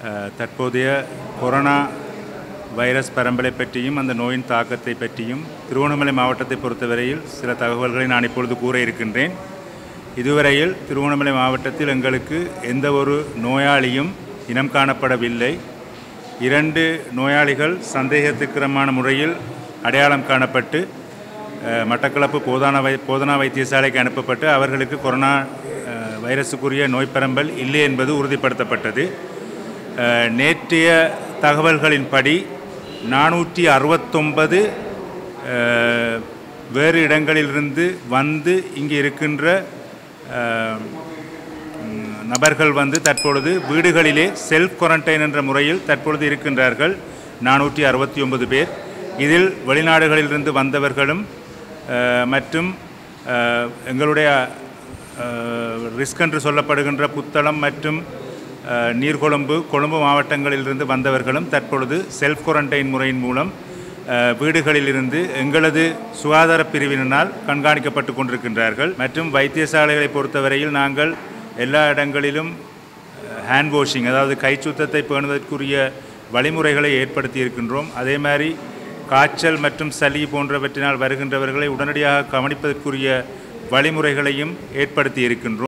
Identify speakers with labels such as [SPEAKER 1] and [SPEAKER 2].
[SPEAKER 1] அஹ், தற்போதைய corona virus பரம்பலை பற்றியும் அந்த நோயின் தாக்கத்தை பற்றியும் திருவண்ணாமலை மாவட்டத்தை பொறுத்தவரையில் சில தகவல்களை நான் இப்பொழுது கூற இருக்கின்றேன் இதுவரையில் திருவண்ணாமலை மாவட்டத்தில் எங்களுக்கு எந்த ஒரு நோயாளியும் இனம் காணப்படவில்லை இரண்டு நோயாளிகள் சந்தேகத்துக்கிரமான முறையில் அடையாளம் காணப்பட்டு அஹ், மட்டக்களப்பு போதான வை போதனா வைத்தியசாலைக்கு அனுப்பப்பட்டு அவர்களுக்கு கொரோனா அஹ், வைரஸுக்குரிய நோய் பரம்பல் இல்லை என்பது உறுதிப்படுத்தப்பட்டது அஹ், நேற்றைய தகவல்களின்படி நானூற்றி அறுபத்தொன்பது வேறு இடங்களிலிருந்து வந்து இங்கே இருக்கின்ற அஹ், ம், நபர்கள் வந்து தற்பொழுது வீடுகளிலே செல்ஃப் குவாரண்டைன் என்ற முறையில் தற்பொழுது இருக்கின்றார்கள் நானூற்றி அறுபத்தி ஒன்பது பேர் இதில் வெளிநாடுகளிலிருந்து வந்தவர்களும் அஹ், மற்றும் அஹ், எங்களுடைய ரிஸ்க் என்று சொல்லப்படுகின்ற புத்தளம் மற்றும் அஹ், நீர்கொழும்பு கொழும்பு மாவட்டங்களிலிருந்து வந்தவர்களும் தற்பொழுது செல்ஃப் குவாரண்டைன் முறையின் மூலம் அஹ், வீடுகளிலிருந்து எங்களது சுகாதார பிரிவினால் கண்காணிக்கப்பட்டு கொண்டிருக்கின்றார்கள் மற்றும் வைத்தியசாலைகளை பொறுத்தவரையில் நாங்கள் எல்லா இடங்களிலும் ஹேண்ட் வாஷிங் அதாவது கை சுத்தத்தை பேணுவதற்குரிய வழிமுறைகளை ஏற்படுத்தி இருக்கின்றோம் அதே மாதிரி காய்ச்சல் மற்றும் சளி போன்றவற்றினால் வருகின்றவர்களை உடனடியாக கவனிப்பதற்குரிய வழிமுறைகளையும் ஏற்படுத்தி இருக்கின்றோம்